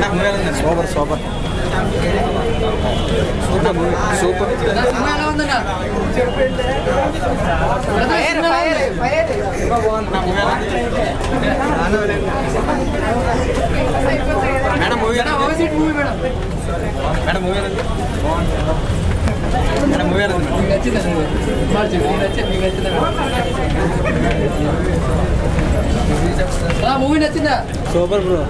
super super super madam movie madam movie madam movie movie నచ్చిందా super bro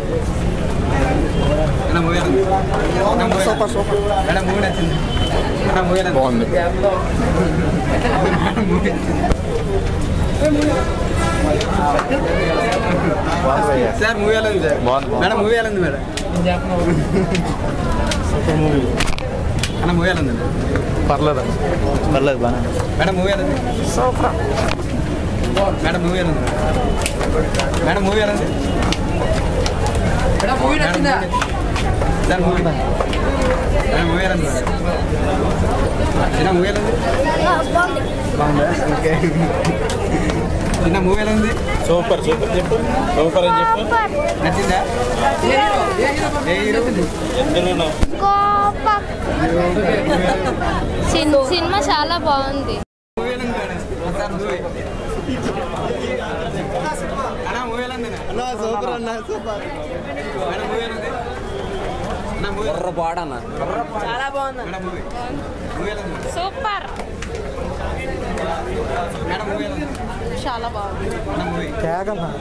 madam movie super super madam movie నచ్చింది madam movie బాగుంది sir movie ఎలా ఉంది sir madam movie ఎలా ఉంది madam అన్న movie ఎలా ఉంది పర్లేదు పర్లేదు బాగా మేడం మూవీ ఎలా ఉంది మేడం మూవీ ఎలా ఉంది మేడం మూవీ ఎలా ఉంది మేడం మూవీ నచ్చిందా సార్ మూవీ మేడం మూవీ ఎలా ఉంది చిన్న మూవీ ఎలా ఉంది బాగుందా ఓకే చిన్న మూవీ ఎలా ఉంది సూపర్ సూపర్ చెప్పు సూపర్ అని చెప్పు నచ్చిందా ఏ హీరో ఏ హీరో ఏ హీరో ఎందులో సిన్- సినిమా చాలా బాగుంది మూవీ ఎలా ఉంది మేడం ఒకసారి మూవీ అన్న మూవీ ఎలా ఉంది అన్న సూపర్ అన్న సూపర్ మేడం మూవీ ఎలా ఉంది అన్న మూవీ చాలా బాగుంది మేడం మూవీ మూవీ ఎలా ఉంది సూపర్ మేడం మూవీ ఎలా ఉంది చాలా బాగుంది మేడం మూవీ కేకన్నా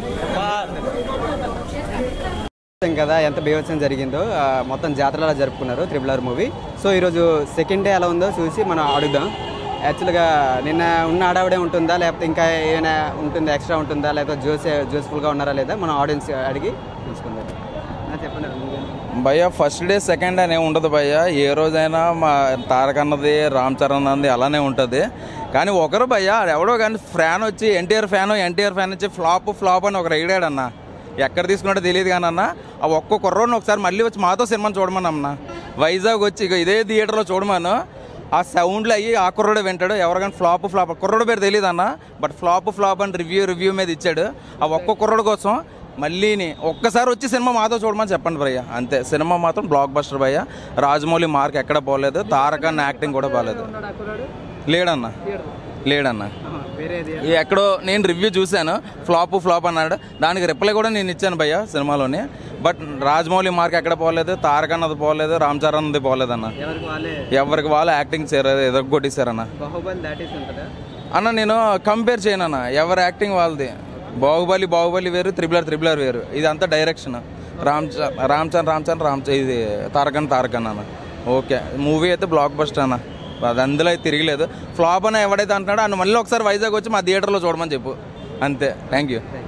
చూసాం కదా ఎంత బీభత్సం జరిగిందో ఆ, మొత్తం జాతరలా జరుపుకున్నారు త్రిబుల్ ఆర్ మూవీ సో ఈరోజు సెకండ్ డే ఎలా ఉందో చూసి మనం అడుగుదాం యాక్చువల్గా నిన్న ఉన్న ఆడావిడే ఉంటుందా లేకపోతే ఇంకా ఏమైనా ఉంటుందా ఎక్స్ట్రా ఉంటుందా లేకపోతే జోస్ జోస్ఫుల్గా ఉన్నారా లేదా మనం ఆడియన్స్ అడిగి తెలుసుకుందాం ఆ, చెప్పండి భయ్య ఫస్ట్ డే సెకండ్ డే అనేమి ఉండదు భయ్య ఏ రోజైనా మా తారక్ అన్నది రామ్ చరణ్ అన్నది అలానే ఉంటుంది కానీ ఒకరు భయ్య ఎవడో కానీ ఫ్యాన్ వచ్చి ఎన్టీఆర్ ఫ్యాన్ ఎన్టీఆర్ ఫ్యాన్ వచ్చి ఫ్లాప్ ఫ్లాప్ అని ఒకరు ఎగిడాడన్న ఎక్కడ తీసుకున్నాడో తెలియదు కానీ అన్న ఆ ఒక్క కుర్రోడిని ఒకసారి మళ్ళీ వచ్చి మాతో సినిమాని చూడమని అన్న వైజాగ్ వచ్చి ఇక ఇదే థియేటర్లో చూడమను ఆ సౌండ్లు అయ్యి ఆ కుర్రోడే వింటాడు ఎవరికైనా ఫ్లాప్ ఫ్లాప్ కుర్రోడు పేరు తెలియదు అన్న బట్ ఫ్లాప్ ఫ్లాప్ అని రివ్యూ రివ్యూ మీద ఇచ్చాడు ఆ ఒక్క కుర్రోడు కోసం మళ్ళీని ఒక్కసారి వచ్చి సినిమా మాతో చూడమని చెప్పండి భయ్య అంతే సినిమా మాత్రం బ్లాక్ బస్టర్ భయ్య రాజమౌళి మార్క్ ఎక్కడ పోలేదు తారకన్న యాక్టింగ్ కూడా బాగాలేదు లేడన్న లేడన్న ఈ ఎక్కడో నేను రివ్యూ చూశాను ఫ్లాప్ ఫ్లాప్ అన్నాడు దానికి రిప్లై కూడా నేను ఇచ్చాను భయ్య సినిమాలోని బట్ రాజమౌళి మార్క్ ఎక్కడ పోలేదు తారక్ అన్నది పోలేదు రామ్ చరణ్ అన్నది పోలేదన్న ఎవరికి వాళ్ళే ఎవరికి వాళ్ళు యాక్టింగ్ చేయలేదు ఎదగొట్టేశారన్న బాహుబలి దాటేసి ఉంటుందా అన్న నేను కంపేర్ చేయను అన్న ఎవరి యాక్టింగ్ వాళ్ళది బాహుబలి బాహుబలి వేరు త్రిబులర్ త్రిబులర్ వేరు ఇది అంతా డైరెక్షన్ రామ్ చ- రామ్ చరణ్ రామ్ చరణ్ రామ్ చ- ఇది తారకన్ తారకన్ అన్న ఓకే మూవీ అయితే బ్లాక్ బస్టర్ అన్న అది అందులో అయితే తిరగలేదు ఫ్లాప్ అని ఎవడైతే అంటున్నాడో అన్న మళ్ళీ ఒకసారి వైజాగ్ వచ్చి మా థియేటర్లో చూడమని చెప్పు అంతే థ్యాంక్ యూ